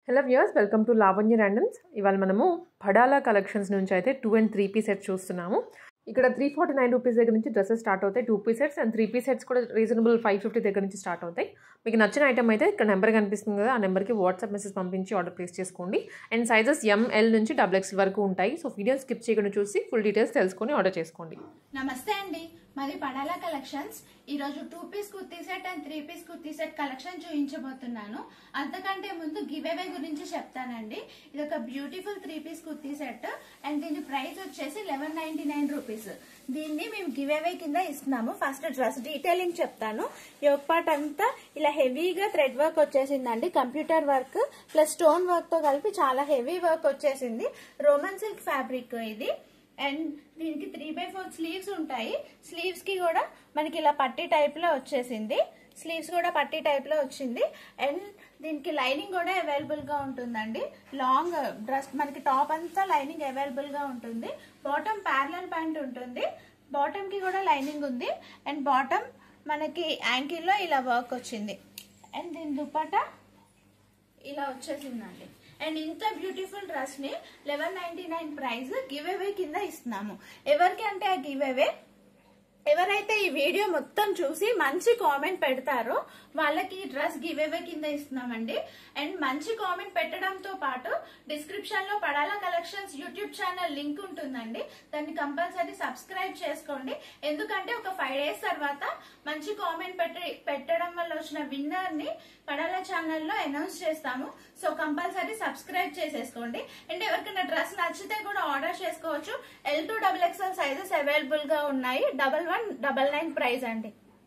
hello viewers welcome to Lavanya randoms ఇవాళ మనము Padala collections నుంచి అయితే two and three piece sets చూస్తున్నాము ఇక్కడ త్రీ ఫార్టీ నైన్ రూపీస్ దగ్గర నుంచి డ్రెస్సెస్ స్టార్ట్ అవుతాయి two piece sets and three piece sets కూడా రీజనబుల్ ఫైవ్ ఫిఫ్టీ దగ్గర నుంచి స్టార్ట్ అవుతాయి మీకు నచ్చిన ఐటమ్ అయితే ఇక్కడ నెంబర్ కనిపిస్తుంది కదా ఆ నెంబర్కి వాట్సాప్ మెసేజ్ పంపించి ఆర్డర్ ప్లేస్ చేసుకోండి అండ్ సైజెస్ ఎంఎల్ నుంచి డబుల్ ఎక్స్ వరకు ఉంటాయి సో వీడియో స్కిప్ చేయకుండా చూసి ఫుల్ డీటెయిల్స్ తెలుసుకొని ఆర్డర్ చేసుకోండి నమస్తే అండి మాది పడాలా కలెక్షన్స్ ఈరోజు two piece kurti set and three piece kurti set collection చూపించబోతున్నాను అంతకంటే ముందు గివ్ అవే గురించి చెప్తానండి ఇది ఒక beautiful three piece kurti set and దీని ప్రైస్ వచ్చేసి లెవెన్ నైన్టీ నైన్ రూపీస్ దీన్ని మేము గివ్ అవే కింద ఇస్తున్నాము ఫస్ట్ డ్రెస్ డీటెయిలింగ్ చెప్తాను యోగ్ పార్ట్ అంతా ఇలా హెవీగా థ్రెడ్ వర్క్ వచ్చేసిందండి computer work plus stone work తో కలిపి చాలా హెవీ వర్క్ వచ్చేసింది రోమన్ సిల్క్ ఫ్యాబ్రిక్ ఇది అండ్ దీనికి త్రీ బై ఫోర్ స్లీవ్స్ ఉంటాయి స్లీవ్స్ కి కూడా మనకి ఇలా పట్టీ టైప్ లో వచ్చేసింది స్లీవ్స్ కూడా పట్టీ టైప్ లో వచ్చింది అండ్ దీనికి లైనింగ్ కూడా అవైలబుల్ గా ఉంటుందండి లాంగ్ డ్రెస్ మనకి టాప్ అంతా లైనింగ్ అవైలబుల్ గా ఉంటుంది బాటమ్ ప్యారలల్ ప్యాంట్ ఉంటుంది బాటమ్ కి కూడా లైనింగ్ ఉంది అండ్ బాటమ్ మనకి యాంకిల్ లో ఇలా వర్క్ వచ్చింది అండ్ దీని దుపట్టా ఇలా వచ్చేసిందండి అండ్ ఇంత బ్యూటిఫుల్ డ్రెస్ ని eleven ninety nine price giveaway కింద ఇస్తున్నాము ఎవరికి అంటే ఆ గివ్ అవే ఎవరైతే ఈ వీడియో మొత్తం చూసి మంచి కామెంట్ పెడతారో వాళ్ళకి ఈ డ్రెస్ గివ్ అవే కింద ఇస్తున్నామండి అండ్ మంచి కామెంట్ పెట్టడంతో పాటు డిస్క్రిప్షన్ లో పడాలా కలెక్షన్స్ యూట్యూబ్ ఛానల్ లింక్ ఉంటుందండి దాన్ని కంపల్సరీ సబ్స్క్రైబ్ చేసుకోండి ఎందుకంటే ఒక ఫైవ్ డేస్ తర్వాత మంచి కామెంట్ పెట్టి పెట్టడం వల్ల వచ్చిన విన్నర్ ని పడాలా ఛానల్లో అనౌన్స్ చేస్తాము సో కంపల్సరీ సబ్స్క్రైబ్ చేసేసుకోండి అండ్ ఎవరికైనా డ్రెస్ నచ్చితే కూడా ఆర్డర్ చేసుకోవచ్చు L two double XL sizes available గా ఉన్నాయి double one double nine price అండి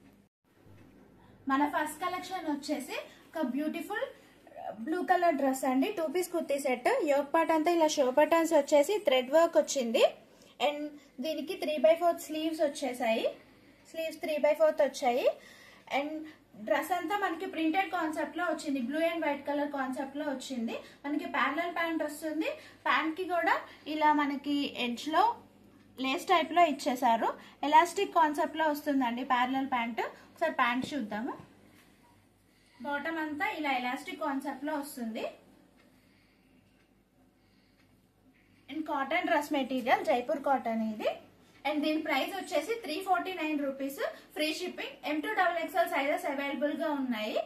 మన ఫస్ట్ కలెక్షన్ వచ్చేసి ఒక బ్యూటిఫుల్ బ్లూ కలర్ డ్రెస్ అండి two piece kurti set yoke part అంతా ఇలా షో బటన్స్ వచ్చేసి థ్రెడ్ వర్క్ వచ్చింది అండ్ దీనికి త్రీ బై ఫోర్త్ స్లీవ్స్ వచ్చేసాయి స్లీవ్స్ త్రీ బై ఫోర్త్ వచ్చాయి అండ్ డ్రెస్ అంతా మనకి ప్రింటెడ్ కాన్సెప్ట్ లో వచ్చింది blue and white colour concept లో వచ్చింది మనకి ప్యారలల్ ప్యాంట్ వస్తుంది ప్యాంట్ కి కూడా ఇలా మనకి ఎడ్జ్ లో లేస్ టైప్ లో ఇచ్చేసారు ఎలాస్టిక్ కాన్సెప్ట్ లో వస్తుందండి ప్యారలల్ ప్యాంట్ ఒకసారి ప్యాంట్ చూద్దాము బాటమ్ అంతా ఇలా ఎలాస్టిక్ కాన్సెప్ట్ లో వస్తుంది and cotton dress material Jaipur cotton ఇది అండ్ దీని ప్రైస్ వచ్చేసి three forty nine rupees free shipping M two double XL sizes available గా ఉన్నాయి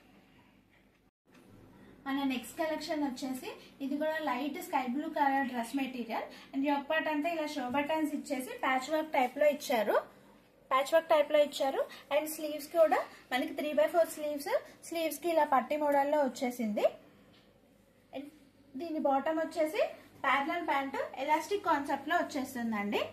మన నెక్స్ట్ కలెక్షన్ వచ్చేసి ఇది కూడా light sky blue colour dress material and యొక్క పార్ట్ అంతా ఇలా షో బటన్స్ ఇచ్చేసి ప్యాచ్ వర్క్ టైప్ లో ఇచ్చారు ప్యాచ్ వర్క్ టైప్ లో ఇచ్చారు అండ్ స్లీవ్స్ కూడా మనకి three by four sleeves sleeves కి ఇలా పట్టి మోడల్లో వచ్చేసింది అండ్ దీని బాటమ్ వచ్చేసి ప్యారలల్ ప్యాంట్ ఎలాస్టిక్ కాన్సెప్ట్ లో వచ్చేస్తుందండి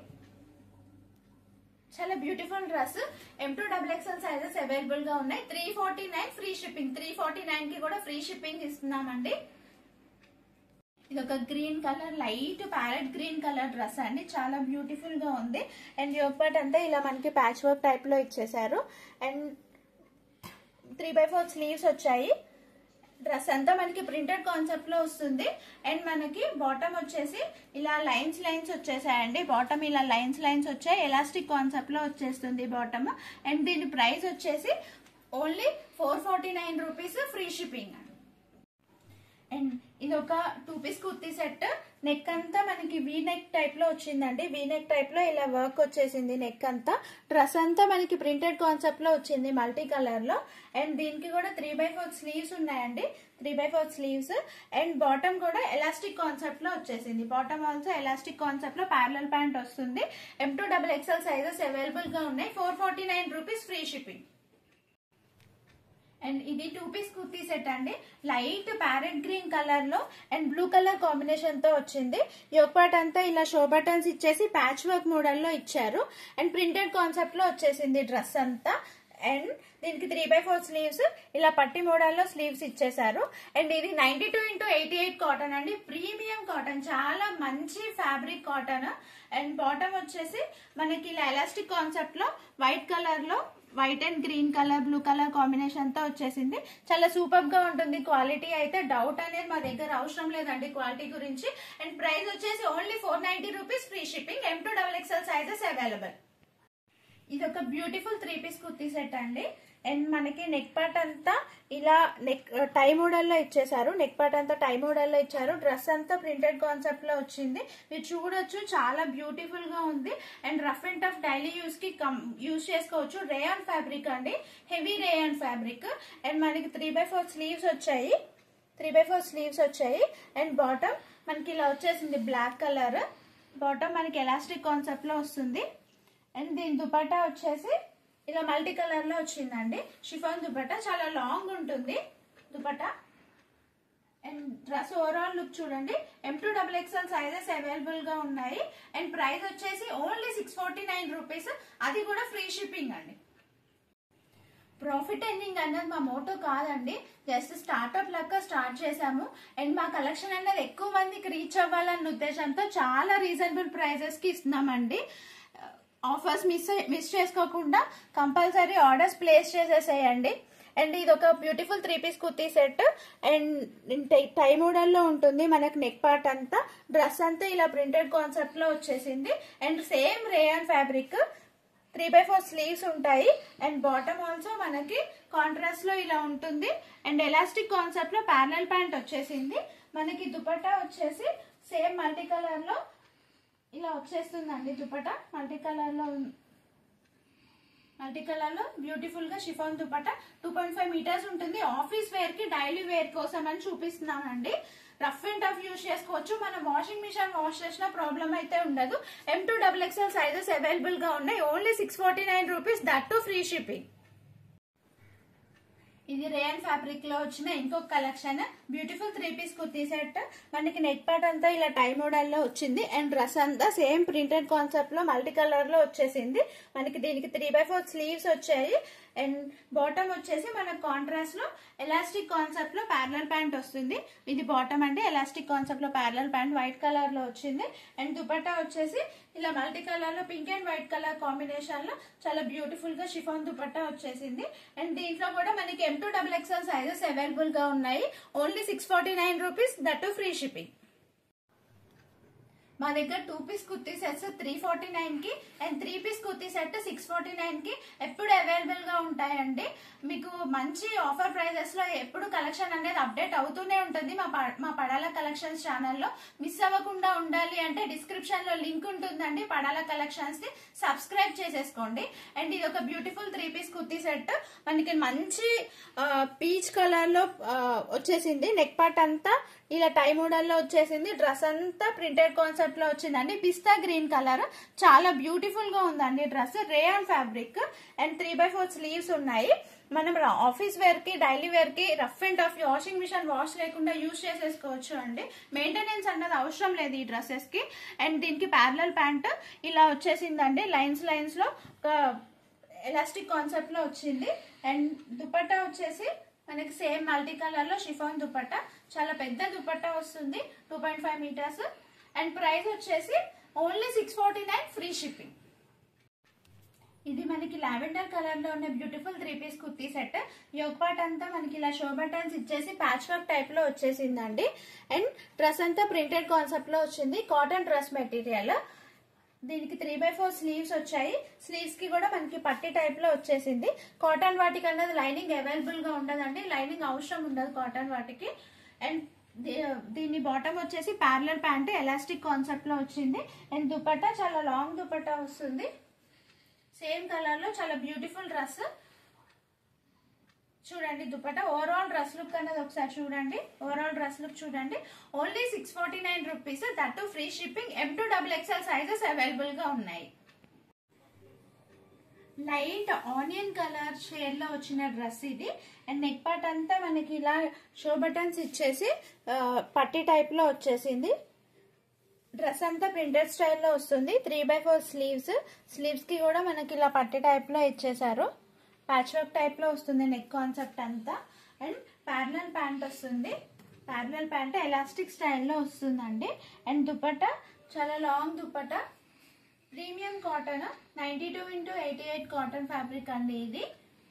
చాలా beautiful dress M two double XL sizes available గా ఉన్నాయి three forty nine free shipping three forty nine కి కూడా ఫ్రీ షిప్పింగ్ ఇస్తున్నామండి ఇది ఒక green colour light parrot green colour dress అండి చాలా బ్యూటిఫుల్ గా ఉంది అండ్ యోగపాట్ అంతా ఇలా మనకి ప్యాచ్ వర్క్ టైప్ లో ఇచ్చేసారు and three by four sleeves వచ్చాయి డ్రెస్ అంతా మనకి ప్రింటెడ్ కాన్సెప్ట్ లో వస్తుంది అండ్ మనకి బాటమ్ వచ్చేసి ఇలా లైన్స్ లైన్స్ వచ్చేసాయండి బాటమ్ ఇలా లైన్స్ లైన్స్ వచ్చాయి ఎలాస్టిక్ కాన్సెప్ట్ లో వచ్చేస్తుంది బాటమ్ అండ్ దీని ప్రైస్ వచ్చేసి only four forty nine rupees free shipping and ఇది ఒక two piece kurti set neck అంతా మనకి వీ నెక్ టైప్ లో వచ్చిందండి వీ నెక్ టైప్ లో ఇలా వర్క్ వచ్చేసింది నెక్ అంతా డ్రెస్ అంతా మనకి ప్రింటెడ్ కాన్సెప్ట్ లో వచ్చింది మల్టీ కలర్ లో అండ్ దీనికి కూడా త్రీ బై ఫోర్ స్లీవ్స్ ఉన్నాయండి three by four sleeves and bottom కూడా ఎలాస్టిక్ కాన్సెప్ట్ లో వచ్చేసింది బాటమ్ ఆల్సో ఎలాస్టిక్ కాన్సెప్ట్ లో ప్యారలల్ ప్యాంట్ వస్తుంది M two double XL sizes available గా ఉన్నాయి four forty nine rupees free shipping and ఇది two piece kurti set అండి లైట్ ప్యారెట్ గ్రీన్ కలర్ లో అండ్ బ్లూ కలర్ కాంబినేషన్ తో వచ్చింది యోపాట్ అంతా ఇలా షో బటన్స్ ఇచ్చేసి ప్యాచ్ వర్క్ మోడల్ లో ఇచ్చారు అండ్ ప్రింటెడ్ కాన్సెప్ట్ లో వచ్చేసింది డ్రెస్ అంతా అండ్ దీనికి త్రీ బై ఫోర్ స్లీవ్స్ ఇలా పట్టి మోడల్లో స్లీవ్స్ ఇచ్చేసారు అండ్ ఇది ninety two into eighty eight cotton అండి ప్రీమియం కాటన్ చాలా మంచి ఫ్యాబ్రిక్ కాటన్ అండ్ బాటమ్ వచ్చేసి మనకి ఇలా ఎలాస్టిక్ కాన్సెప్ట్ లో వైట్ కలర్ లో white and green colour blue colour combination తో వచ్చేసింది చాలా సూపర్ గా ఉంటుంది క్వాలిటీ అయితే డౌట్ అనేది మా దగ్గర అవసరం లేదండి క్వాలిటీ గురించి అండ్ ప్రైస్ వచ్చేసి only four ninety rupees free shipping M two double XL sizes available ఇది ఒక beautiful three piece kurti set అండి అండ్ మనకి నెక్ పార్ట్ అంతా ఇలా నెక్ టై మోడల్లో ఇచ్చేసారు నెక్ పార్ట్ అంతా టై మోడల్లో ఇచ్చారు డ్రెస్ అంతా ప్రింటెడ్ కాన్సెప్ట్ లో వచ్చింది మీరు చూడొచ్చు చాలా బ్యూటిఫుల్ గా ఉంది and rough and tough daily use కి యూస్ చేసుకోవచ్చు రేయాన్ ఫ్యాబ్రిక్ అండి హెవీ రేయాన్ ఫ్యాబ్రిక్ అండ్ మనకి త్రీ బై ఫోర్ స్లీవ్స్ వచ్చాయి త్రీ బై ఫోర్ స్లీవ్స్ వచ్చాయి అండ్ బాటమ్ మనకి ఇలా వచ్చేసింది బ్లాక్ కలర్ బాటమ్ మనకి ఎలాస్టిక్ కాన్సెప్ట్ లో వస్తుంది అండ్ దీని దుపట్టా వచ్చేసి ఇలా మల్టీ కలర్ లో వచ్చిందండి షిఫాన్ దుపట్టా చాలా లాంగ్ ఉంటుంది dupatta and dress overall look చూడండి M two double XL sizes available గా ఉన్నాయి అండ్ ప్రైస్ వచ్చేసి only six forty nine rupees అది కూడా ఫ్రీ షిప్పింగ్ అండి ప్రాఫిట్ ఎండింగ్ అన్నది మా మోటో కాదండి జస్ట్ స్టార్ట్అప్ లెక్క స్టార్ట్ చేసాము అండ్ మా కలెక్షన్ అనేది ఎక్కువ మందికి రీచ్ అవ్వాలన్న ఉద్దేశంతో చాలా రీజనబుల్ ప్రైజెస్ కి ఇస్తున్నామండి ఆఫర్స్ మిస్ మిస్ చేసుకోకుండా కంపల్సరీ ఆర్డర్స్ ప్లేస్ చేసేసేయండి అండ్ ఇది ఒక beautiful three piece kurti set and tie మోడల్లో ఉంటుంది మనకు నెక్ పార్ట్ అంతా డ్రెస్ అంతా ఇలా ప్రింటెడ్ కాన్సెప్ట్ లో వచ్చేసింది and same rayon fabric three by four sleeves ఉంటాయి అండ్ బాటమ్ ఆల్సో మనకి కాంట్రాస్ట్ లో ఇలా ఉంటుంది అండ్ ఎలాస్టిక్ కాన్సెప్ట్ లో ప్యానల్ ప్యాంట్ వచ్చేసింది మనకి దుపట్టా వచ్చేసి సేమ్ మల్టీ కలర్ లో ఇలా వచ్చేస్తుందండి దుపట్టా మల్టీ కలర్ లో మల్టీ కలర్ లో బ్యూటిఫుల్ గా chiffon dupatta two point five metres ఉంటుంది ఆఫీస్ వేర్ కి డైలీ వేర్ కోసం అని చూపిస్తున్నానండి రఫ్ అండ్ టఫ్ యూజ్ చేసుకోవచ్చు మనం వాషింగ్ మిషన్ వాష్ చేసిన ప్రాబ్లం అయితే ఉండదు M two double XL sizes available గా ఉన్నాయి only six forty nine rupees that too free shipping ఇది రేయన్ ఫ్యాబ్రిక్ లో వచ్చిన ఇంకొక collection beautiful three piece kurti set మనకి నెక్ పార్ట్ అంతా ఇలా టై మోడల్ లో వచ్చింది అండ్ డ్రెస్ అంతా సేమ్ ప్రింటెడ్ కాన్సెప్ట్ లో మల్టీ కలర్ లో వచ్చేసింది మనకి దీనికి త్రీ బై ఫోర్ స్లీవ్స్ వచ్చాయి అండ్ బాటమ్ వచ్చేసి మనకు కాంట్రాస్ట్ లో ఎలాస్టిక్ కాన్సెప్ట్ లో ప్యారలల్ ప్యాంట్ వస్తుంది ఇది బాటమ్ అండి ఎలాస్టిక్ కాన్సెప్ట్ లో ప్యారలల్ ప్యాంట్ వైట్ కలర్ లో వచ్చింది అండ్ దుపట్టా వచ్చేసి ఇలా మల్టీ కలర్ లో pink and white colour combination లో చాలా బ్యూటిఫుల్ గా షిఫాన్ దుపట్టా వచ్చేసింది అండ్ దీంట్లో కూడా మనకి M two double XL sizes available గా ఉన్నాయి only six forty nine rupees that free shipping మా దగ్గర two piece kurti sets three forty nine కి and three piece kurti set six forty nine కి ఎప్పుడు అవైలబుల్ గా ఉంటాయండి మీకు మంచి ఆఫర్ ప్రైజెస్ లో ఎప్పుడు కలెక్షన్ అనేది అప్డేట్ అవుతూనే ఉంటుంది మా ప- మా పడాల కలెక్షన్స్ ఛానల్లో మిస్ అవ్వకుండా ఉండాలి అంటే డిస్క్రిప్షన్ లో లింక్ ఉంటుందండి పడాల కలెక్షన్స్ ని సబ్స్క్రైబ్ చేసేసుకోండి అండ్ ఇది ఒక beautiful three piece kurti set మనకి మంచి పీచ్ కలర్ లో ఆ, వచ్చేసింది నెక్ పార్ట్ అంతా ఇలా టై మోడల్లో వచ్చేసింది డ్రెస్ అంతా ప్రింటెడ్ కాన్సెప్ట్ లో వచ్చిందండి పిస్తా గ్రీన్ కలర్ చాలా బ్యూటిఫుల్ గా ఉందండి dress rayon fabric and three by four sleeves ఉన్నాయి మనం ఆఫీస్ వేర్ కి డైలీ వేర్ కి rough and tough washing machine wash లేకుండా యూజ్ చేసేసుకోవచ్చు అండి మెయింటెనెన్స్ అన్నది అవసరం లేదు ఈ డ్రెస్సెస్ కి అండ్ దీనికి ప్యారలల్ ప్యాంట్ ఇలా వచ్చేసిందండి లైన్స్ లైన్స్ లో ఎలాస్టిక్ కాన్సెప్ట్ లో వచ్చింది అండ్ దుపట్టా వచ్చేసి మనకి సేమ్ మల్టీ కలర్ లో షిఫాన్ దుపట్టా చాలా పెద్ద దుపట్టా వస్తుంది two point five metres and price వచ్చేసి only six forty nine free shipping ఇది మనకి లావెండర్ కలర్ లో ఉన్న beautiful three piece kurti set yoke part అంతా మనకి ఇలా షో బటన్స్ ఇచ్చేసి ప్యాచ్ వర్క్ టైప్ లో వచ్చేసిందండి అండ్ డ్రెస్ అంతా ప్రింటెడ్ కాన్సెప్ట్ లో వచ్చింది కాటన్ డ్రెస్ మెటీరియల్ దీనికి త్రీ బై ఫోర్ స్లీవ్స్ వచ్చాయి స్లీవ్స్ కి కూడా మనకి పట్టి టైప్ లో వచ్చేసింది కాటన్ వాటికి అన్నది లైనింగ్ అవైలబుల్ గా ఉండదండి లైనింగ్ అవసరం ఉండదు కాటన్ వాటికి అండ్ దీ- దీని బాటమ్ వచ్చేసి ప్యారలర్ ప్యాంట్ ఎలాస్టిక్ కాన్సెప్ట్ లో వచ్చింది అండ్ దుపట్టా చాలా లాంగ్ దుపట్టా వస్తుంది సేమ్ కలర్ లో చాలా బ్యూటిఫుల్ డ్రెస్ చూడండి దుపట్టా ఓవరాల్ డ్రెస్ లుక్ అన్నది ఒకసారి చూడండి ఓవరాల్ డ్రెస్ లుక్ చూడండి only six forty nine rupees that free shipping M two double XL sizes available గా ఉన్నాయి లైట్ ఆనియన్ కలర్ షేడ్ లో వచ్చిన డ్రెస్ ఇది అండ్ నెక్ పార్ట్ అంతా మనకి ఇలా షో బటన్స్ ఇచ్చేసి ఆ, పట్టి టైప్ లో వచ్చేసింది డ్రెస్ అంతా ప్రింటెడ్ స్టైల్లో వస్తుంది three by four sleeves sleeves కి కూడా మనకి ఇలా పట్టి టైప్ లో ఇచ్చేసారు ప్యాచ్ వర్క్ టైప్ లో వస్తుంది నెక్ కాన్సెప్ట్ అంతా అండ్ ప్యారలల్ ప్యాంట్ వస్తుంది ప్యారలల్ ప్యాంట్ ఎలాస్టిక్ స్టైల్లో వస్తుందండి అండ్ దుపట్టా చాలా long dupatta premium cotton ninety two into eighty eight cotton fabric అండి ఇది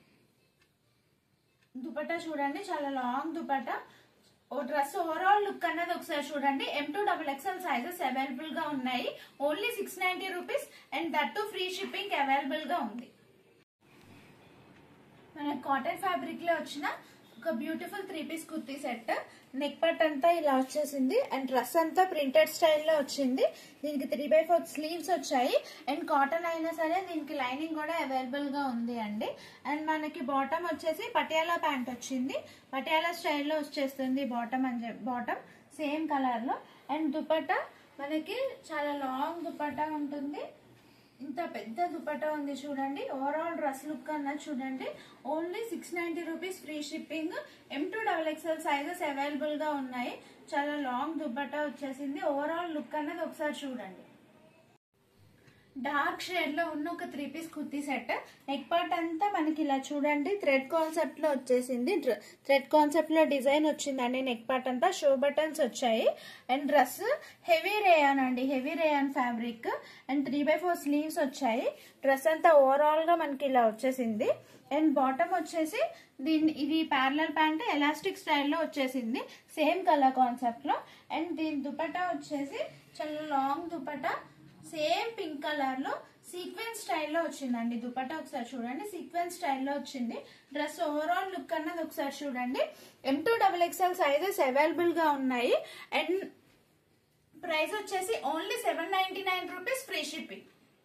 దుపట్టా చూడండి చాలా లాంగ్ దుపట్టా ఓ డ్రెస్ ఓవరాల్ లుక్ అన్నది ఒకసారి చూడండి M two double XL sizes available గా ఉన్నాయి only six ninety rupees and that too free shipping available గా ఉంది మనకి కాటన్ ఫ్యాబ్రిక్ లో వచ్చిన ఒక beautiful three piece kurti set neck part అంతా ఇలా వచ్చేసింది అండ్ డ్రెస్ అంతా ప్రింటెడ్ స్టైల్లో వచ్చింది దీనికి త్రీ బై ఫోర్ స్లీవ్స్ వచ్చాయి అండ్ కాటన్ అయినా సరే దీనికి లైనింగ్ కూడా అవైలబుల్ గా ఉంది అండి అండ్ మనకి బాటమ్ వచ్చేసి పటియాలా ప్యాంట్ వచ్చింది పటియాలా స్టైల్లో వచ్చేస్తుంది బాటమ్ అని బాటమ్ సేమ్ కలర్ లో అండ్ దుపట్టా మనకి చాలా లాంగ్ దుపట్టా ఉంటుంది ఇంత పెద్ద దుపట్టా ఉంది చూడండి ఓవరాల్ డ్రెస్ లుక్ అన్నది చూడండి only six ninety rupees free shipping M two double XL sizes available గా ఉన్నాయి చాలా లాంగ్ దుపట్టా వచ్చేసింది ఓవరాల్ లుక్ అన్నది ఒకసారి చూడండి డార్క్ షేడ్ లో ఉన్న ఒక three piece kurti set neck part అంతా మనకి ఇలా చూడండి థ్రెడ్ కాన్సెప్ట్ లో వచ్చేసింది థ్రెడ్ కాన్సెప్ట్ లో డిజైన్ వచ్చిందండి నెక్ పార్ట్ అంతా షో బటన్స్ వచ్చాయి అండ్ డ్రెస్ హెవీ రేయాన్ అండి heavy rayon fabric and three by four sleeves వచ్చాయి డ్రెస్ అంతా ఓవరాల్ గా మనకి ఇలా వచ్చేసింది అండ్ బాటమ్ వచ్చేసి దీని ఇది ప్యారలల్ ప్యాంట్ ఎలాస్టిక్ స్టైల్లో వచ్చేసింది సేమ్ కలర్ కాన్సెప్ట్ లో అండ్ దీని దుపట్టా వచ్చేసి చాలా long dupatta same pink colour లో సీక్వెన్స్ స్టైల్లో వచ్చిందండి దుపట్టా ఒకసారి చూడండి సీక్వెన్స్ స్టైల్లో వచ్చింది డ్రెస్ ఓవరాల్ లుక్ అన్నది ఒకసారి చూడండి M two double XL sizes available గా ఉన్నాయి అండ్ ప్రైస్ వచ్చేసి only seven ninety nine rupees free shipping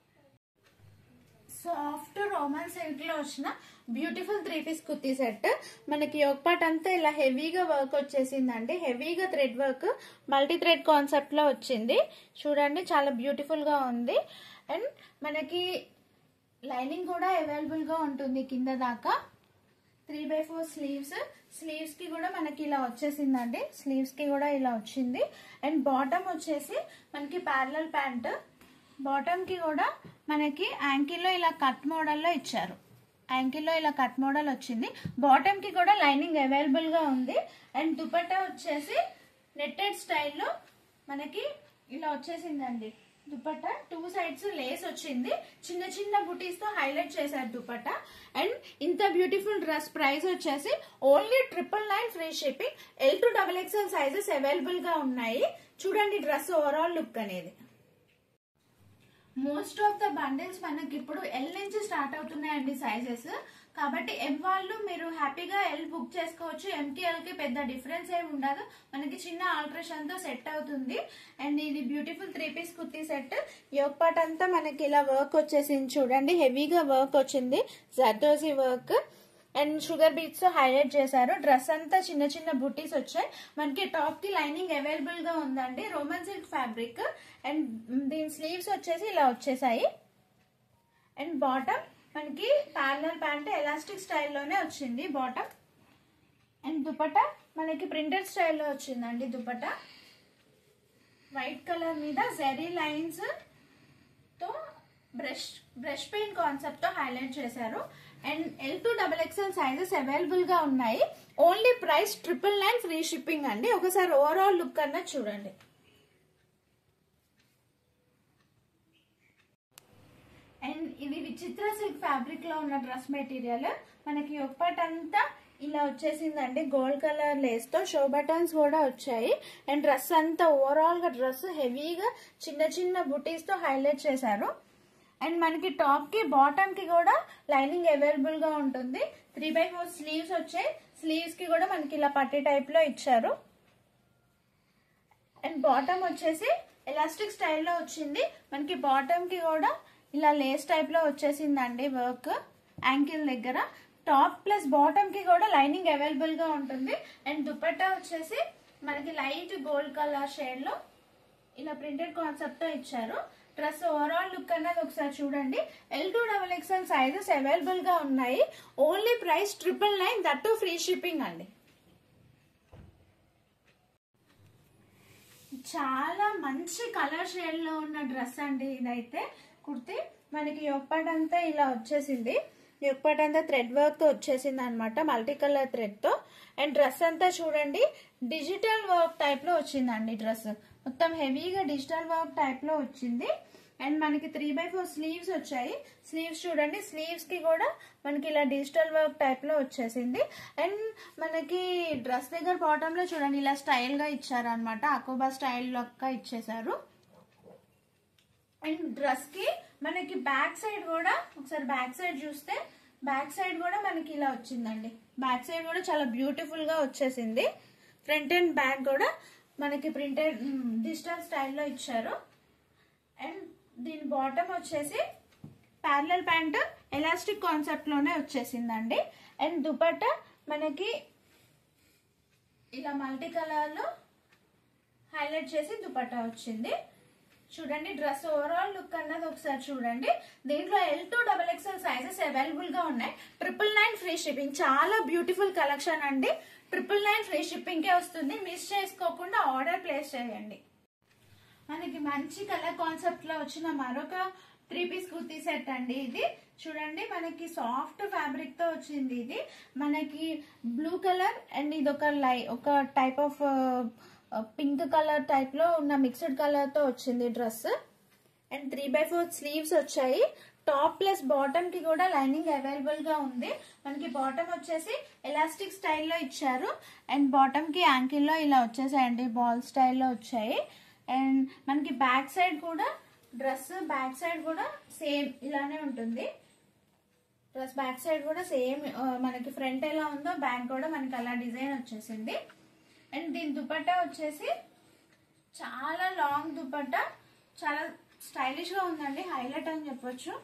soft Roman silk లో వచ్చిన beautiful three piece kurti set మనకి ఒక పార్ట్ అంతా ఇలా హెవీగా వర్క్ వచ్చేసిందండి హెవీగా thread work multi thread concept లో వచ్చింది చూడండి చాలా బ్యూటిఫుల్ గా ఉంది అండ్ మనకి లైనింగ్ కూడా అవైలబుల్ గా ఉంటుంది కింద దాకా three by four sleeves sleeves కి కూడా మనకి ఇలా వచ్చేసిందండి స్లీవ్స్ కి కూడా ఇలా వచ్చింది అండ్ బాటమ్ వచ్చేసి మనకి ప్యారలల్ ప్యాంట్ బాటమ్ కి కూడా మనకి యాంకిల్లో ఇలా కట్ మోడల్లో ఇచ్చారు యాంకిల్లో ఇలా కట్ మోడల్ వచ్చింది బాటమ్ కి కూడా లైనింగ్ అవైలబుల్ గా ఉంది అండ్ దుపట్టా వచ్చేసి నెట్టెడ్ స్టైల్లో మనకి ఇలా వచ్చేసిందండి దుపట్టా టూ సైడ్స్ లేస్ వచ్చింది చిన్న చిన్న బుటీస్ తో హైలైట్ చేశారు దుపట్టా అండ్ ఇంత బ్యూటిఫుల్ డ్రెస్ ప్రైస్ వచ్చేసి only triple nine free shipping L to double XL sizes available గా ఉన్నాయి చూడండి డ్రెస్ ఓవరాల్ లుక్ అనేది మోస్ట్ ఆఫ్ ద బండిల్స్ మనకి ఇప్పుడు ఎల్ నుంచి స్టార్ట్ అవుతున్నాయండి సైజెస్ కాబట్టి ఎం వాళ్ళు మీరు హ్యాపీగా ఎల్ బుక్ చేసుకోవచ్చు ఎంకి ఎల్కి పెద్ద డిఫరెన్స్ ఏమి ఉండదు మనకి చిన్న ఆల్ట్రేషన్ తో సెట్ అవుతుంది అండ్ ఇది beautiful three piece kurti set yoke part అంతా మనకి ఇలా వర్క్ వచ్చేసింది చూడండి హెవీగా వర్క్ వచ్చింది zardozi work and sugar beads తో హైలైట్ చేశారు డ్రెస్ అంతా చిన్న చిన్న బుటీస్ వచ్చాయి మనకి టాప్ కి లైనింగ్ అవైలబుల్ గా ఉందండి రోమన్ సిల్క్ ఫ్యాబ్రిక్ అండ్ దీని స్లీవ్స్ వచ్చేసి ఇలా వచ్చేసాయి అండ్ బాటమ్ మనకి ప్యారలల్ ప్యాంట్ ఎలాస్టిక్ స్టైల్లోనే వచ్చింది బాటమ్ అండ్ దుపట్టా మనకి ప్రింటెడ్ స్టైల్లో వచ్చిందండి దుపట్టా వైట్ కలర్ మీద జెరీ లైన్స్ తో బ్రష్ బ్రష్ పెయింట్ కాన్సెప్ట్ తో హైలైట్ చేశారు and L to double XL sizes available గా ఉన్నాయి only price triple nine free shipping అండి ఒకసారి ఓవరాల్ లుక్ అన్నది చూడండి అండ్ ఇది విచిత్ర సిల్క్ ఫ్యాబ్రిక్ లో ఉన్న డ్రెస్ మెటీరియల్ మనకి ఒప్పట్ అంతా ఇలా వచ్చేసిందండి గోల్డ్ కలర్ లేస్ తో షో బటన్స్ కూడా వచ్చాయి అండ్ డ్రెస్ అంతా ఓవరాల్ గా డ్రెస్ హెవీగా చిన్న చిన్న బుటీస్ తో హైలైట్ చేశారు అండ్ మనకి టాప్ కి బాటమ్ కి కూడా లైనింగ్ అవైలబుల్ గా ఉంటుంది త్రీ బై ఫోర్ స్లీవ్స్ వచ్చాయి స్లీవ్స్ కి కూడా మనకి ఇలా పట్టి టైప్ లో ఇచ్చారు అండ్ బాటమ్ వచ్చేసి ఎలాస్టిక్ స్టైల్లో వచ్చింది మనకి బాటమ్ కి కూడా ఇలా లేస్ టైప్ లో వచ్చేసిందండి వర్క్ యాంకిల్ దగ్గర టాప్ ప్లస్ బాటమ్ కి కూడా లైనింగ్ అవైలబుల్ గా ఉంటుంది అండ్ దుపట్టా వచ్చేసి మనకి లైట్ గోల్డ్ కలర్ షేడ్ లో ఇలా ప్రింటెడ్ కాన్సెప్ట్ తో ఇచ్చారు డ్రెస్ ఓవరాల్ లుక్ అన్నది ఒకసారి చూడండి L two double XL sizes available గా ఉన్నాయి only price triple nine that too free shipping అండి చాలా మంచి కలర్ షేడ్ లో ఉన్న డ్రెస్ అండి ఇదైతే కుర్తి మనకి ఒప్పటంతా ఇలా వచ్చేసింది ఒప్పటంతా థ్రెడ్ వర్క్ తో వచ్చేసింది అనమాట మల్టీ కలర్ థ్రెడ్ తో అండ్ డ్రెస్ అంతా చూడండి డిజిటల్ వర్క్ టైప్ లో వచ్చిందండి డ్రెస్ మొత్తం హెవీగా డిజిటల్ వర్క్ టైప్ లో వచ్చింది అండ్ మనకి త్రీ బై ఫోర్ స్లీవ్స్ వచ్చాయి స్లీవ్స్ చూడండి స్లీవ్స్ కి కూడా మనకి ఇలా డిజిటల్ వర్క్ టైప్ లో వచ్చేసింది అండ్ మనకి డ్రెస్ దగ్గర బాటమ్ లో చూడండి ఇలా స్టైల్ గా ఇచ్చారు అనమాట అకోబా స్టైల్ లెక్క ఇచ్చేసారు అండ్ డ్రెస్ కి మనకి బ్యాక్ సైడ్ కూడా ఒకసారి బ్యాక్ సైడ్ చూస్తే బ్యాక్ సైడ్ కూడా మనకి ఇలా వచ్చిందండి బ్యాక్ సైడ్ కూడా చాలా బ్యూటిఫుల్ గా వచ్చేసింది ఫ్రంట్ అండ్ బ్యాక్ కూడా మనకి ప్రింటెడ్ డిజిటల్ స్టైల్లో ఇచ్చారు అండ్ దీని బాటమ్ వచ్చేసి ప్యారలల్ ప్యాంట్ ఎలాస్టిక్ కాన్సెప్ట్ లోనే వచ్చేసిందండి అండ్ దుపట్టా మనకి ఇలా మల్టీ కలర్ లో హైలైట్ చేసి దుపట్టా వచ్చింది చూడండి డ్రెస్ ఓవరాల్ లుక్ అన్నది ఒకసారి చూడండి దీంట్లో L two double XL sizes available గా ఉన్నాయి ట్రిపుల్ నైన్ ఫ్రీ షిప్పింగ్ చాలా బ్యూటిఫుల్ కలెక్షన్ అండి ట్రిపుల్ నైన్ ఫ్రీ షిప్పింగ్ కే వస్తుంది మిస్ చేసుకోకుండా ఆర్డర్ ప్లేస్ చేయండి మనకి మంచి కలర్ కాన్సెప్ట్ లో వచ్చిన మరొక త్రీ పీస్ కుర్తీ సెట్ అండి ఇది చూడండి మనకి సాఫ్ట్ ఫ్యాబ్రిక్ తో వచ్చింది ఇది మనకి బ్లూ కలర్ అండ్ ఇది ఒక లై ఒక type of pink colour type లో ఉన్న మిక్స్డ్ కలర్ తో వచ్చింది dress and three by four sleeves వచ్చాయి టాప్ ప్లస్ బాటమ్ కి కూడా లైనింగ్ అవైలబుల్ గా ఉంది మనకి బాటమ్ వచ్చేసి ఎలాస్టిక్ స్టైల్లో ఇచ్చారు అండ్ బాటమ్ కి యాంకిల్ లో ఇలా వచ్చేసాయండి బాల్ స్టైల్లో వచ్చాయి అండ్ మనకి బ్యాక్ సైడ్ కూడా డ్రెస్ బ్యాక్ సైడ్ కూడా సేమ్ ఇలానే ఉంటుంది డ్రెస్ బ్యాక్ సైడ్ కూడా సేమ్ మనకి ఫ్రంట్ ఎలా ఉందో బ్యాక్ కూడా మనకి అలా డిజైన్ వచ్చేసింది అండ్ దీని దుపట్టా వచ్చేసి చాలా లాంగ్ దుపట్టా చాలా స్టైలిష్ గా ఉందండి హైలైట్ అని చెప్పొచ్చు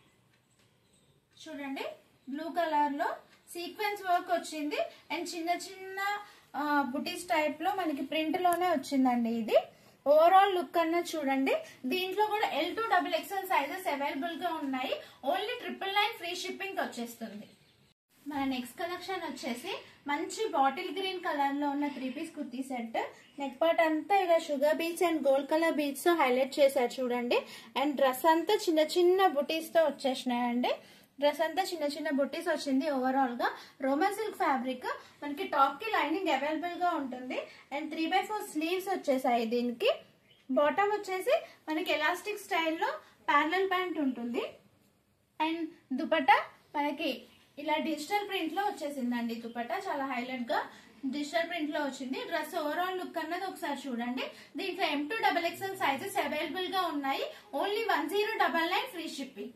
చూడండి బ్లూ కలర్ లో సీక్వెన్స్ వర్క్ వచ్చింది అండ్ చిన్న చిన్న బుటీస్ టైప్ లో మనకి ప్రింట్ లోనే వచ్చిందండి ఇది ఓవరాల్ లుక్ అన్న చూడండి దీంట్లో కూడా L two double XL sizes available గా ఉన్నాయి only triple nine free shipping వచ్చేస్తుంది మన నెక్స్ట్ కలెక్షన్ వచ్చేసి మంచి బాటిల్ గ్రీన్ కలర్ లో ఉన్న three piece kurti set neck part అంతా ఇలా sugar beads and gold colour beads తో హైలైట్ చేశారు చూడండి అండ్ డ్రెస్ అంతా చిన్న చిన్న బుటీస్ తో వచ్చేసినాయండి డ్రెస్ అంతా చిన్న చిన్న బుట్టీస్ వచ్చింది ఓవరాల్ గా రోమన్ సిల్క్ ఫ్యాబ్రిక్ మనకి టాప్ కి లైనింగ్ అవైలబుల్ గా ఉంటుంది and three by four sleeves వచ్చేసాయి దీనికి బాటమ్ వచ్చేసి మనకి ఎలాస్టిక్ స్టైల్లో ప్యారలల్ ప్యాంట్ ఉంటుంది అండ్ దుపట్టా మనకి ఇలా డిజిటల్ ప్రింట్ లో వచ్చేసిందండి దుపట్టా చాలా హైలైట్ గా డిజిటల్ ప్రింట్ లో వచ్చింది డ్రెస్ ఓవరాల్ లుక్ అన్నది ఒకసారి చూడండి దీంట్లో M two double XL sizes available గా ఉన్నాయి only one zero double nine free shipping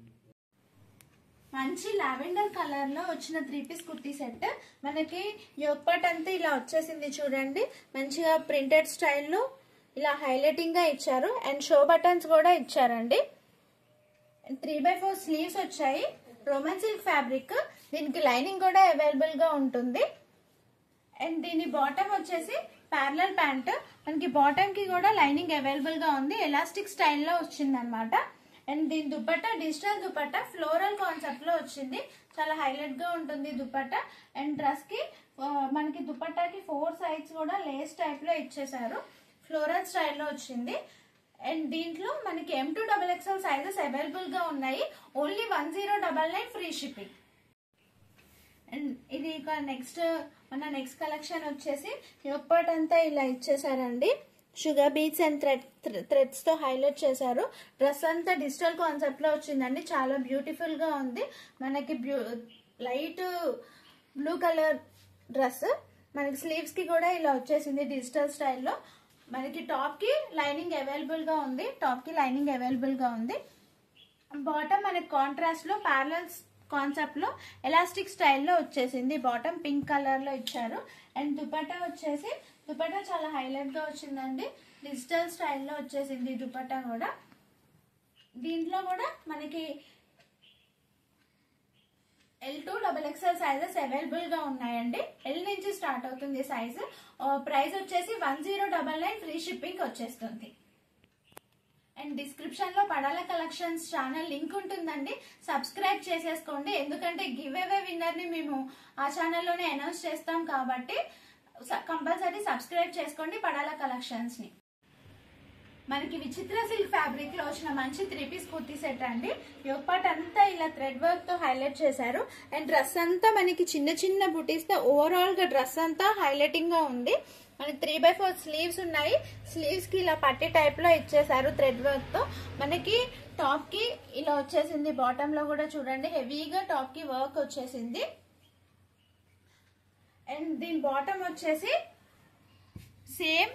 మంచి లావెండర్ కలర్ లో వచ్చిన త్రీ పీస్ కుర్తీ సెట్ మనకి యోగపాట్ అంతా ఇలా వచ్చేసింది చూడండి మంచిగా ప్రింటెడ్ స్టైల్లో ఇలా హైలైటింగ్ గా ఇచ్చారు అండ్ షో బటన్స్ కూడా ఇచ్చారండి త్రీ బై ఫోర్ స్లీవ్స్ వచ్చాయి రోమన్ సిల్క్ ఫ్యాబ్రిక్ దీనికి లైనింగ్ కూడా అవైలబుల్ గా ఉంటుంది అండ్ దీని బాటమ్ వచ్చేసి ప్యారలల్ ప్యాంట్ మనకి బాటమ్ కి కూడా లైనింగ్ అవైలబుల్ గా ఉంది ఎలాస్టిక్ స్టైల్లో వచ్చింది అనమాట అండ్ దీని dupatta digital dupatta floral concept లో వచ్చింది చాలా హైలైట్ గా ఉంటుంది దుపట్టా అండ్ డ్రెస్ కి ఆ, మనకి దుపట్టాకి ఫోర్ సైడ్స్ కూడా లేస్ టైప్ లో ఇచ్చేసారు ఫ్లోరల్ స్టైల్లో వచ్చింది అండ్ దీంట్లో మనకి M two double XL sizes available గా ఉన్నాయి only one zero double nine free shipping and ఇది ఇక నెక్స్ట్ మన నెక్స్ట్ కలెక్షన్ వచ్చేసి యోగపాట్ అంతా ఇలా ఇచ్చేసారండి sugar beads and thread threads తో హైలైట్ చేశారు డ్రెస్ అంతా డిజిటల్ కాన్సెప్ట్ లో వచ్చిందండి చాలా బ్యూటిఫుల్ గా ఉంది మనకి బ్యూ లైట్ బ్లూ కలర్ డ్రెస్ మనకి స్లీవ్స్ కి కూడా ఇలా వచ్చేసింది డిజిటల్ స్టైల్లో మనకి టాప్ కి లైనింగ్ అవైలబుల్ గా ఉంది టాప్ కి లైనింగ్ అవైలబుల్ గా ఉంది బాటమ్ మనకి కాంట్రాస్ట్ లో ప్యారలల్ కాన్సెప్ట్ లో ఎలాస్టిక్ స్టైల్లో వచ్చేసింది బాటమ్ పింక్ కలర్ లో ఇచ్చారు అండ్ దుపట్టా వచ్చేసి దుపట్టా చాలా హైలైట్ గా వచ్చిందండి డిజిటల్ స్టైల్లో వచ్చేసింది దుపట్టా కూడా దీంట్లో కూడా మనకి L two double XL sizes available గా ఉన్నాయండి ఎల్ నుంచి స్టార్ట్ అవుతుంది సైజ్ ప్రైస్ వచ్చేసి one zero double nine free shipping వచ్చేస్తుంది అండ్ డిస్క్రిప్షన్ లో పడాల కలెక్షన్స్ ఛానల్ లింక్ ఉంటుందండి సబ్స్క్రైబ్ చేసేసుకోండి ఎందుకంటే గివ్ అవే విన్నర్ ని మేము ఆ ఛానల్లోనే అనౌన్స్ చేస్తాం కాబట్టి కంపల్సరీ సబ్స్క్రైబ్ చేసుకోండి పడాల కలెక్షన్స్ ని మనకి విచిత్ర సిల్క్ ఫ్యాబ్రిక్ లో వచ్చిన మంచి త్రీ పీస్ కుర్తీ సెట్ అండి యోగపాట్ అంతా ఇలా థ్రెడ్ వర్క్ తో హైలైట్ చేశారు అండ్ డ్రెస్ అంతా మనకి చిన్న చిన్న బుటీస్ తో ఓవరాల్ గా డ్రెస్ అంతా హైలైటింగ్ గా ఉంది మనకి త్రీ బై ఫోర్ స్లీవ్స్ ఉన్నాయి స్లీవ్స్ కి ఇలా పట్టి టైప్ లో ఇచ్చేసారు థ్రెడ్ వర్క్ తో మనకి టాప్ కి ఇలా వచ్చేసింది బాటమ్ లో కూడా చూడండి హెవీగా టాప్ కి వర్క్ వచ్చేసింది అండ్ దీని బాటమ్ వచ్చేసి సేమ్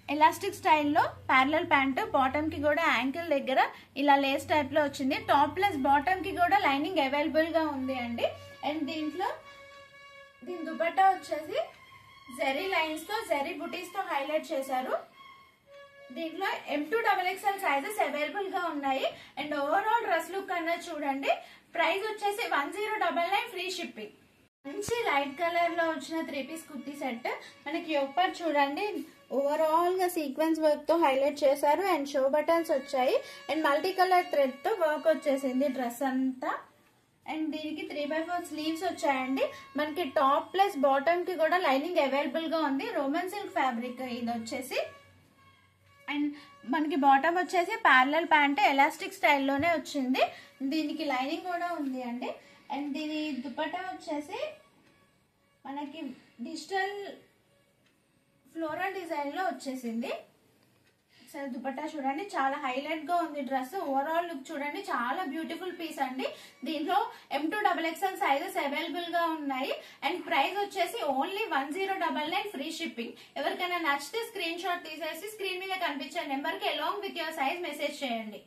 ఎలాస్టిక్ స్టైల్లో ప్యారలల్ ప్యాంట్ బాటమ్ కి కూడా యాంకిల్ దగ్గర ఇలా లేస్ టైప్ లో వచ్చింది టాప్ ప్లస్ బాటమ్ కి కూడా లైనింగ్ అవైలబుల్ గా ఉంది అండి అండ్ దీంట్లో దీని దుపట్టా వచ్చేసి జెరీ లైన్స్ తో జెరీ బుటీస్ తో హైలైట్ చేశారు దీంట్లో M two double XL sizes available గా ఉన్నాయి అండ్ ఓవరాల్ డ్రెస్ లుక్ అన్నది చూడండి ప్రైస్ వచ్చేసి one zero double nine free shipping మంచి లైట్ కలర్ లో వచ్చిన త్రీ పీస్ కుర్తీ సెట్ మనకి ఒప్పర్ చూడండి ఓవరాల్ గా సీక్వెన్స్ వర్క్ తో హైలైట్ చేశారు అండ్ షో బటన్స్ వచ్చాయి అండ్ మల్టీ కలర్ థ్రెడ్ తో వర్క్ వచ్చేసింది డ్రెస్ అంతా అండ్ దీనికి త్రీ బై ఫోర్ స్లీవ్స్ వచ్చాయండి మనకి టాప్ ప్లస్ బాటమ్ కి కూడా లైనింగ్ అవైలబుల్ గా ఉంది రోమన్ సిల్క్ ఫ్యాబ్రిక్ ఇది వచ్చేసి అండ్ మనకి బాటమ్ వచ్చేసి ప్యారలల్ ప్యాంట్ ఎలాస్టిక్ స్టైల్లోనే వచ్చింది దీనికి లైనింగ్ కూడా ఉంది అండి అండ్ దీని దుపట్టా వచ్చేసి మనకి డిజిటల్ ఫ్లోరల్ డిజైన్లో వచ్చేసింది సరే దుపట్టా చూడండి చాలా హైలైట్ గా ఉంది డ్రెస్ ఓవరాల్ లుక్ చూడండి చాలా బ్యూటిఫుల్ పీస్ అండి దీంట్లో M two double XL sizes available గా ఉన్నాయి అండ్ ప్రైస్ వచ్చేసి only one zero double nine free shipping ఎవరికైనా నచ్చితే స్క్రీన్ షాట్ తీసేసి స్క్రీన్ మీద కనిపించే నెంబర్ కి along with your size message చేయండి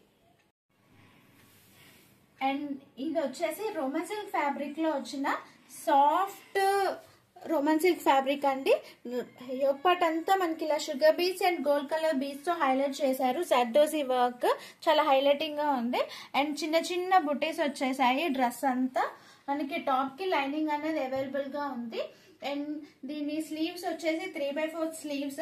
అండ్ ఇది వచ్చేసి రోమన్ సిల్క్ ఫ్యాబ్రిక్ లో వచ్చిన సాఫ్ట్ రోమన్ సిల్క్ ఫ్యాబ్రిక్ అండి యోగ్ పార్ట్ అంతా మనకి ఇలా sugar beads and gold colour beads తో హైలైట్ చేశారు సర్దోసి వర్క్ చాలా హైలైటింగ్ గా ఉంది అండ్ చిన్న చిన్న బుటీస్ వచ్చేసాయి డ్రెస్ అంతా మనకి టాప్ కి లైనింగ్ అనేది అవైలబుల్ గా ఉంది అండ్ దీని స్లీవ్స్ వచ్చేసి three by four sleeves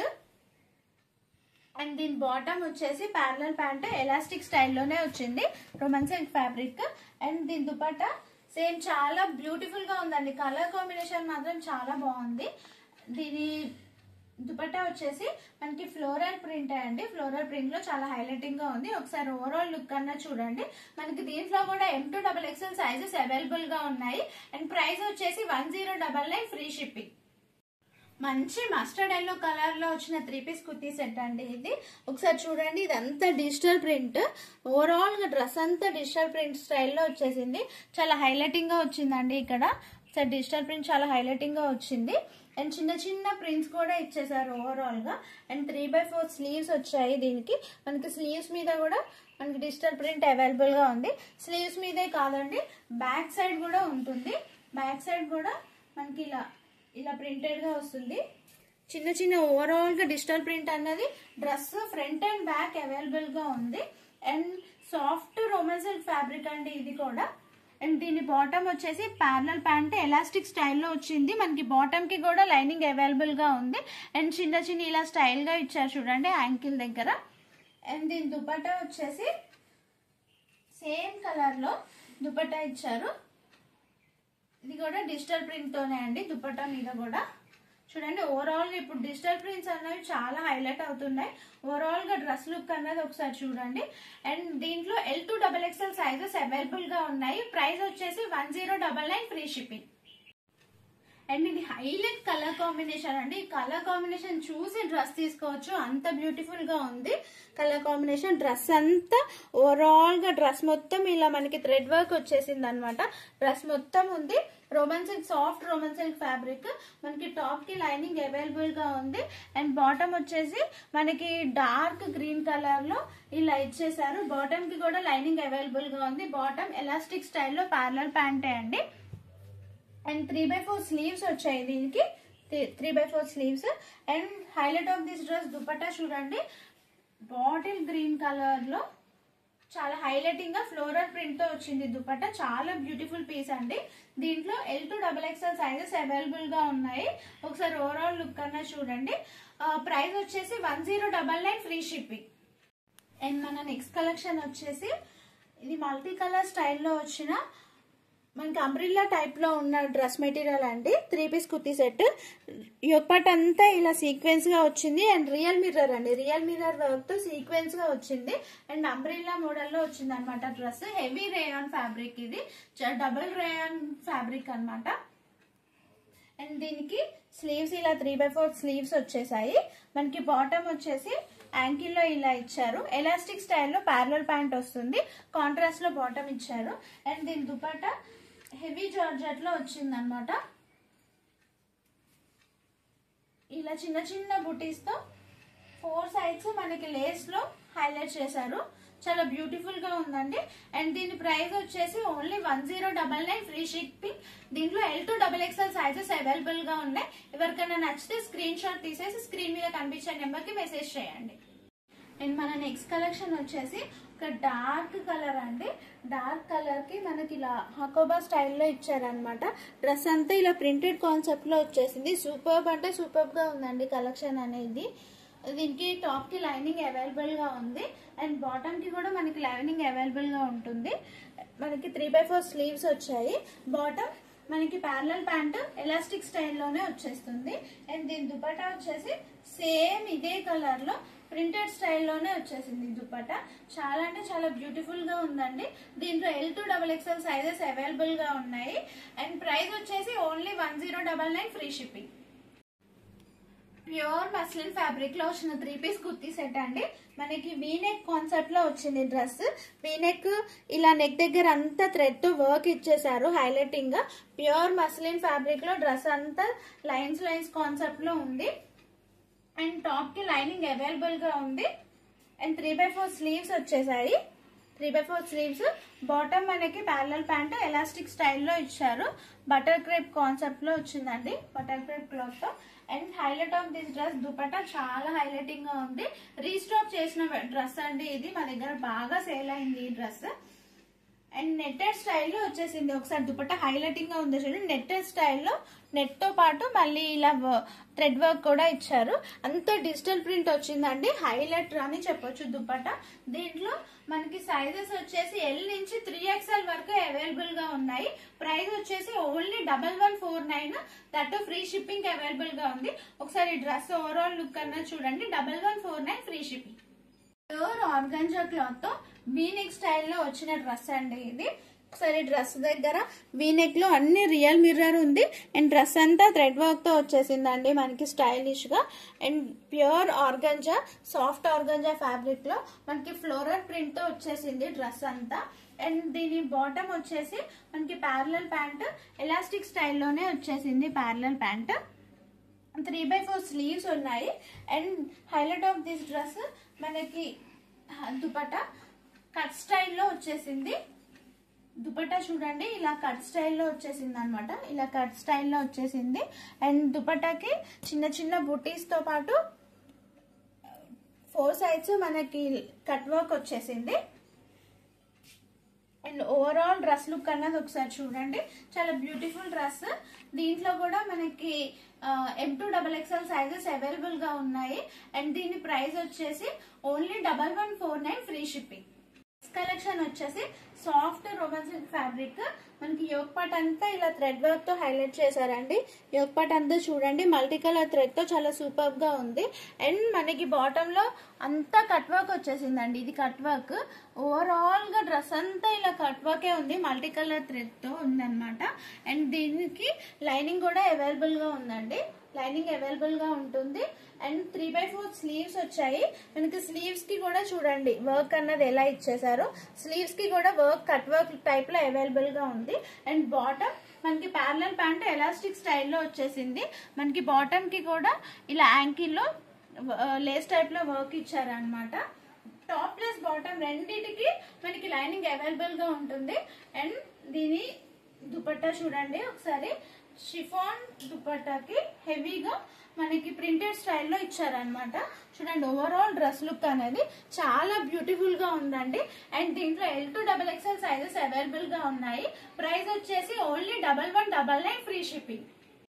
and దీని బాటమ్ వచ్చేసి ప్యారలల్ ప్యాంట్ ఎలాస్టిక్ స్టైల్లోనే వచ్చింది రొమన్ సిల్క్ ఫ్యాబ్రిక్ అండ్ దీని దుపట్టా సేమ్ చాలా బ్యూటిఫుల్ గా ఉందండి కలర్ కాంబినేషన్ మాత్రం చాలా బాగుంది దీని దుపట్టా వచ్చేసి మనకి ఫ్లోరల్ ప్రింట్ అండి ఫ్లోరల్ ప్రింట్ లో చాలా హైలైటింగ్ గా ఉంది ఒకసారి ఓవరాల్ లుక్ అన్నా చూడండి మనకి దీంట్లో కూడా M two double XL sizes available గా ఉన్నాయి అండ్ ప్రైస్ వచ్చేసి one zero double nine free shipping మంచి మస్టర్డ్ ఎల్లో కలర్ లో వచ్చిన త్రీ పీస్ కుర్తీ సెట్ అండి ఇది ఒకసారి చూడండి ఇదంతా డిజిటల్ ప్రింట్ ఓవరాల్ గా డ్రెస్ అంతా డిజిటల్ ప్రింట్ స్టైల్లో వచ్చేసింది చాలా హైలైటింగ్ గా వచ్చిందండి ఇక్కడ ఒకసారి డిజిటల్ ప్రింట్ చాలా హైలైటింగ్ గా వచ్చింది అండ్ చిన్న చిన్న ప్రింట్స్ కూడా ఇచ్చేసారు ఓవరాల్ గా and three by four sleeves వచ్చాయి దీనికి మనకి స్లీవ్స్ మీద కూడా మనకి డిజిటల్ ప్రింట్ అవైలబుల్ గా ఉంది స్లీవ్స్ మీదే కాదండి బ్యాక్ సైడ్ కూడా ఉంటుంది బ్యాక్ సైడ్ కూడా మనకి ఇలా ఇలా ప్రింటెడ్ గా వస్తుంది చిన్న చిన్న ఓవరాల్ గా డిజిటల్ ప్రింట్ అన్నది dress front and back available గా ఉంది and soft Roman silk fabric అండి ఇది కూడా అండ్ దీని బాటమ్ వచ్చేసి ప్యారలల్ ప్యాంట్ ఎలాస్టిక్ స్టైల్లో వచ్చింది మనకి బాటమ్ కి కూడా లైనింగ్ అవైలబుల్ గా ఉంది అండ్ చిన్న చిన్న ఇలా స్టైల్ గా ఇచ్చారు చూడండి యాంకిల్ దగ్గర అండ్ దీని దుపట్టా వచ్చేసి సేమ్ కలర్ లో దుపట్టా ఇచ్చారు ఇది కూడా డిజిటల్ ప్రింట్ తోనే అండి దుపట్టా మీద కూడా చూడండి ఓవరాల్ ఇప్పుడు డిజిటల్ ప్రింట్స్ అనేవి చాలా హైలైట్ అవుతున్నాయి ఓవరాల్ గా డ్రెస్ లుక్ అన్నది ఒకసారి చూడండి అండ్ దీంట్లో L two double XL sizes available గా ఉన్నాయి ప్రైస్ వచ్చేసి one zero double nine free shipping and ఇది హైలైట్ కలర్ కాంబినేషన్ అండి ఈ కలర్ కాంబినేషన్ చూసి డ్రెస్ తీసుకోవచ్చు అంత బ్యూటిఫుల్ గా ఉంది కలర్ కాంబినేషన్ డ్రెస్ అంతా ఓవరాల్ గా డ్రెస్ మొత్తం ఇలా మనకి థ్రెడ్ వర్క్ వచ్చేసింది అనమాట డ్రెస్ మొత్తం ఉంది Roman silk soft Roman silk fabric మనకి టాప్ కి లైనింగ్ అవైలబుల్ గా ఉంది అండ్ బాటమ్ వచ్చేసి మనకి డార్క్ గ్రీన్ కలర్ లో ఇలా ఇచ్చేసారు బాటమ్ కి కూడా లైనింగ్ అవైలబుల్ గా ఉంది బాటమ్ ఎలాస్టిక్ స్టైల్లో ప్యారలల్ ప్యాంటే అండి and three by four sleeves వచ్చాయి దీనికి three by four sleeves and highlight of this dress dupatta చూడండి బాటిల్ గ్రీన్ కలర్ లో చాలా హైలైటింగ్ గా ఫ్లోరల్ ప్రింట్ తో వచ్చింది దుపట్టా చాలా బ్యూటిఫుల్ పీస్ అండి దీంట్లో L to double XL sizes available గా ఉన్నాయి ఒకసారి ఓవరాల్ లుక్ అన్నా చూడండి ప్రైస్ వచ్చేసి one zero double nine free shipping and మన నెక్స్ట్ కలెక్షన్ వచ్చేసి ఇది మల్టీ కలర్ స్టైల్లో వచ్చిన మనకి అంబ్రిల్లా టైప్ లో ఉన్న డ్రెస్ మెటీరియల్ అండి త్రీ పీస్ కుర్తీ సెట్ యొప్పటి అంతా ఇలా సీక్వెన్స్ గా వచ్చింది అండ్ రియల్ మిర్రర్ అండి రియల్ మిర్రర్ వర్క్ తో సీక్వెన్స్ గా వచ్చింది అండ్ అంబ్రిల్లా మోడల్ లో వచ్చింది అనమాట డ్రెస్ హెవీ రేయాన్ ఫ్యాబ్రిక్ ఇది డబుల్ రేయాన్ ఫ్యాబ్రిక్ అన్నమాట అండ్ దీనికి స్లీవ్స్ ఇలా త్రీ బై ఫోర్ స్లీవ్స్ వచ్చేసాయి మనకి బాటమ్ వచ్చేసి యాంకిల్లో ఇలా ఇచ్చారు ఎలాస్టిక్ స్టైల్లో ప్యారలల్ ప్యాంట్ వస్తుంది కాంట్రాస్ట్ లో బాటమ్ ఇచ్చారు అండ్ దీని దుపట్టా హెవీ జార్జెట్ లో వచ్చింది అనమాట ఇలా చిన్న చిన్న బుటీస్ తో ఫోర్ సైడ్స్ మనకి లేస్ లో హైలైట్ చేశారు చాలా బ్యూటిఫుల్ గా ఉందండి అండ్ దీని ప్రైస్ వచ్చేసి only one zero double nine free shipping దీంట్లో L to double XL sizes available గా ఉన్నాయి ఎవరికైనా నచ్చితే స్క్రీన్ షాట్ తీసేసి స్క్రీన్ మీద కనిపించే నెంబర్ కి మెసేజ్ చేయండి అండ్ మన నెక్స్ట్ కలెక్షన్ వచ్చేసి ఒక డార్క్ కలర్ అండి డార్క్ కలర్ కి మనకి ఇలా హకోబా స్టైల్లో ఇచ్చారనమాట డ్రెస్ అంతా ఇలా ప్రింటెడ్ కాన్సెప్ట్ లో వచ్చేసింది సూపర్బ్ అంటే సూపర్బ్ గా ఉందండి కలెక్షన్ అనేది దీనికి టాప్ కి లైనింగ్ అవైలబుల్ గా ఉంది అండ్ బాటమ్ కి కూడా మనకి లైనింగ్ అవైలబుల్ గా ఉంటుంది మనకి త్రీ బై ఫోర్ స్లీవ్స్ వచ్చాయి బాటమ్ మనకి ప్యారలల్ ప్యాంట్ ఎలాస్టిక్ స్టైల్లోనే వచ్చేస్తుంది అండ్ దీని దుపట్టా వచ్చేసి సేమ్ ఇదే కలర్ లో ప్రింటెడ్ స్టైల్లోనే వచ్చేసింది దుపట్టా చాలా అంటే చాలా బ్యూటిఫుల్ గా ఉందండి దీంట్లో L to double XL sizes available గా ఉన్నాయి అండ్ ప్రైస్ వచ్చేసి only one zero double nine free shipping pure muslin fabric లో వచ్చిన త్రీ పీస్ కుర్తీ సెట్ అండి మనకి వీనెక్ కాన్సెప్ట్ లో వచ్చింది డ్రెస్ వీనెక్ ఇలా నెక్ దగ్గర అంతా థ్రెడ్ తో వర్క్ ఇచ్చేసారు హైలైటింగ్ గా ప్యూర్ మస్లిన్ ఫ్యాబ్రిక్ లో డ్రెస్ అంతా లైన్స్ లైన్స్ కాన్సెప్ట్ లో ఉంది అండ్ టాప్ కి లైనింగ్ అవైలబుల్ గా ఉంది and three by four sleeves వచ్చేసాయి three by four sleeves bottom మనకి ప్యారలల్ ప్యాంట్ ఎలాస్టిక్ స్టైల్లో ఇచ్చారు బటర్ క్రేప్ కాన్సెప్ట్ లో వచ్చిందండి బటర్ క్రేప్ క్లాత్ తో and highlight of this dress dupatta చాలా హైలైటింగ్ గా ఉంది రీస్టాక్ చేసిన డ్రెస్ అండి ఇది మా దగ్గర బాగా సేల్ అయింది ఈ డ్రెస్ అండ్ నెట్టెడ్ స్టైల్లో వచ్చేసింది ఒకసారి దుపట్టా హైలైటింగ్ గా ఉంది చూడండి నెట్టెడ్ స్టైల్లో నెట్ తో పాటు మళ్ళీ ఇలా థ్రెడ్ వర్క్ కూడా ఇచ్చారు అంత డిజిటల్ ప్రింట్ వచ్చిందండి హైలైట్ అని చెప్పొచ్చు దుపట్టా దీంట్లో మనకి సైజెస్ వచ్చేసి ఎల్ నుంచి త్రీ ఎక్స్ఎల్ వరకు అవైలబుల్ గా ఉన్నాయి ప్రైస్ వచ్చేసి only double one four nine that free shipping available గా ఉంది ఒకసారి డ్రెస్ ఓవరాల్ లుక్ అన్నా చూడండి double one four nine free shipping pure organza cloth తో వీనెక్ స్టైల్లో వచ్చిన డ్రెస్ అండి ఇది ఒకసారి డ్రెస్ దగ్గర వీనెక్ లో అన్ని రియల్ మిర్రర్ ఉంది అండ్ డ్రెస్ అంతా థ్రెడ్ వర్క్ తో వచ్చేసిందండి మనకి స్టైలిష్ గా and pure organza soft organza fabric లో మనకి ఫ్లోరల్ ప్రింట్ తో వచ్చేసింది డ్రెస్ అంతా అండ్ దీని బాటమ్ వచ్చేసి మనకి ప్యారలల్ ప్యాంట్ ఎలాస్టిక్ స్టైల్లోనే వచ్చేసింది parallel pant three by four sleeves ఉన్నాయి and highlight of this dress మనకి దుపట్టా కట్ స్టైల్లో వచ్చేసింది దుపట్టా చూడండి ఇలా కట్ స్టైల్లో వచ్చేసింది అనమాట ఇలా కట్ స్టైల్లో వచ్చేసింది అండ్ దుపట్టాకి చిన్న చిన్న బుటీస్తో పాటు ఫోర్ సైడ్స్ మనకి కట్ వర్క్ వచ్చేసింది అండ్ ఓవరాల్ డ్రెస్ లుక్ అన్నది ఒకసారి చూడండి చాలా బ్యూటిఫుల్ డ్రెస్ దీంట్లో కూడా మనకి M two double XL sizes available గా ఉన్నాయి అండ్ దీని ప్రైస్ వచ్చేసి only double one four nine free shipping collection వచ్చేసి సాఫ్ట్ రోమన్ సిల్క్ ఫ్యాబ్రిక్ మనకి యోగ్ పాట్ అంతా ఇలా థ్రెడ్ వర్క్ తో హైలైట్ చేశారండి యోగ్ పాట్ అంతా చూడండి మల్టీ కలర్ థ్రెడ్ తో చాలా సూపర్ గా ఉంది అండ్ మనకి బాటమ్ లో అంతా కట్ వర్క్ వచ్చేసిందండి ఇది కట్ వర్క్ ఓవరాల్ గా డ్రెస్ అంతా ఇలా కట్ వర్కే ఉంది మల్టీ కలర్ థ్రెడ్ తో ఉందన్నమాట అండ్ దీనికి లైనింగ్ కూడా అవైలబుల్ గా ఉందండి లైనింగ్ అవైలబుల్ గా ఉంటుంది and three by four sleeves వచ్చాయి మనకి స్లీవ్స్ కి కూడా చూడండి వర్క్ అన్నది ఎలా ఇచ్చేసారో స్లీవ్స్ కి కూడా వర్క్ కట్ వర్క్ టైప్ లో అవైలబుల్ గా ఉంది అండ్ బాటమ్ మనకి ప్యారలల్ ప్యాంట్ ఎలాస్టిక్ స్టైల్లో వచ్చేసింది మనకి బాటమ్ కి కూడా ఇలా యాంకిల్ లో లేస్ టైప్ లో వర్క్ ఇచ్చారనమాట టాప్ ప్లస్ బాటమ్ రెండింటికి మనకి లైనింగ్ అవైలబుల్ గా ఉంటుంది అండ్ దీని దుపట్టా చూడండి ఒకసారి షిఫాన్ దుపట్టాకి హెవీగా మనకి ప్రింటెడ్ స్టైల్లో ఇచ్చారనమాట చూడండి ఓవరాల్ డ్రెస్ లుక్ అనేది చాలా బ్యూటిఫుల్ గా ఉందండి అండ్ దీంట్లో L to double XL sizes available గా ఉన్నాయి ప్రైస్ వచ్చేసి only double one double nine free shipping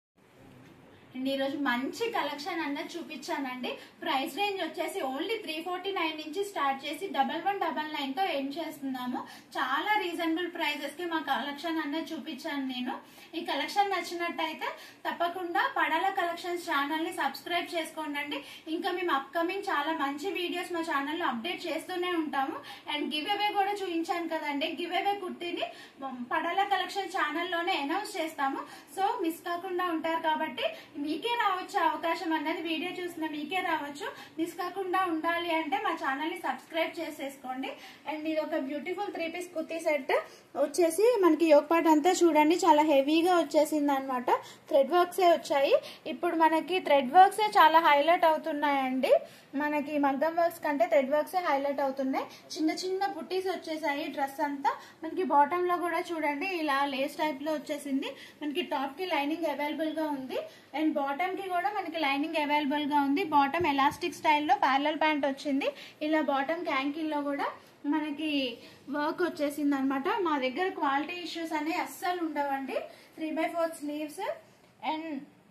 and ఈరోజు మంచి కలెక్షన్ అన్నది చూపించానండి ప్రైస్ రేంజ్ వచ్చేసి ఓన్లీ త్రీ ఫార్టీ నైన్ నుంచి స్టార్ట్ చేసి డబల్ వన్ డబల్ నైన్ తో ఎండ్ చేస్తున్నాము చాలా రీజనబుల్ ప్రైజెస్ కి మా కలెక్షన్ అన్నది చూపించాను నేను ఈ కలెక్షన్ నచ్చినట్టయితే తప్పకుండా పడాల కలెక్షన్స్ ఛానల్ ని సబ్స్క్రైబ్ చేసుకోండి ఇంకా మేము అప్కమింగ్ చాలా మంచి వీడియోస్ మా ఛానల్లో అప్డేట్ చేస్తూనే ఉంటాము అండ్ గివ్ అవే కూడా చూపించాను కదండి గివ్ అవే కుర్తిని పడాల కలెక్షన్ ఛానల్లోనే అనౌన్స్ చేస్తాము సో మిస్ కాకుండా ఉంటారు కాబట్టి మీకే రావచ్చు అవకాశం అన్నది వీడియో చూసిన మీకే రావచ్చు మిస్ కాకుండా ఉండాలి అంటే మా ఛానల్ ని సబ్స్క్రైబ్ చేసేసుకోండి అండ్ ఇది ఒక beautiful three piece kurti set వచ్చేసి మనకి యోగపాట్ అంతా చూడండి చాలా హెవీగా వచ్చేసింది అనమాట థ్రెడ్ వర్క్సే వచ్చాయి ఇప్పుడు మనకి థ్రెడ్ వర్క్సే చాలా హైలైట్ అవుతున్నాయండి మనకి మగ్గం వర్క్స్ కంటే థ్రెడ్ వర్క్స్ హైలైట్ అవుతున్నాయి చిన్న చిన్న బుట్టీస్ వచ్చేసాయి డ్రెస్ అంతా మనకి బాటమ్ లో కూడా చూడండి ఇలా లేస్ టైప్ లో వచ్చేసింది మనకి టాప్ కి లైనింగ్ అవైలబుల్ గా ఉంది అండ్ బాటమ్ కి కూడా మనకి లైనింగ్ అవైలబుల్ గా ఉంది బాటమ్ ఎలాస్టిక్ స్టైల్లో ప్యారలల్ ప్యాంట్ వచ్చింది ఇలా బాటమ్ క్యాంకిల్ లో కూడా మనకి వర్క్ వచ్చేసింది అనమాట మా దగ్గర క్వాలిటీ ఇష్యూస్ అనేవి అస్సలు ఉండవండి three by four sleeves and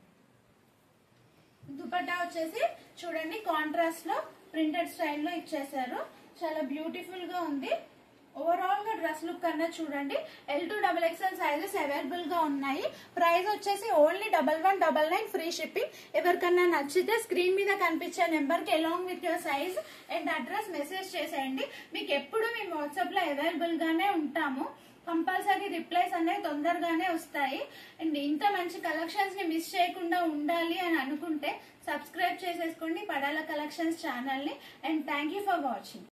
dupatta వచ్చేసి చూడండి కాంట్రాస్ట్ లో ప్రింటెడ్ స్టైల్లో ఇచ్చేసారు చాలా బ్యూటిఫుల్ గా ఉంది ఓవరాల్ గా డ్రెస్ లుక్ అన్నది చూడండి L two double XL sizes available గా ఉన్నాయి ప్రైస్ వచ్చేసి only double one double nine free shipping ఎవరికన్నా నచ్చితే స్క్రీన్ మీద కనిపించే నెంబర్ కి along with your size and address message చేసేయండి మీకు ఎప్పుడు మేము వాట్సాప్ లో అవైలబుల్ గానే ఉంటాము కంపల్సరీ రిప్లైస్ అనేవి తొందరగానే వస్తాయి అండ్ ఇంత మంచి కలెక్షన్స్ ని మిస్ చేయకుండా ఉండాలి అని అనుకుంటే సబ్స్క్రైబ్ చేసేసుకోండి పడాల కలెక్షన్స్ ఛానల్ ని and thank you for watching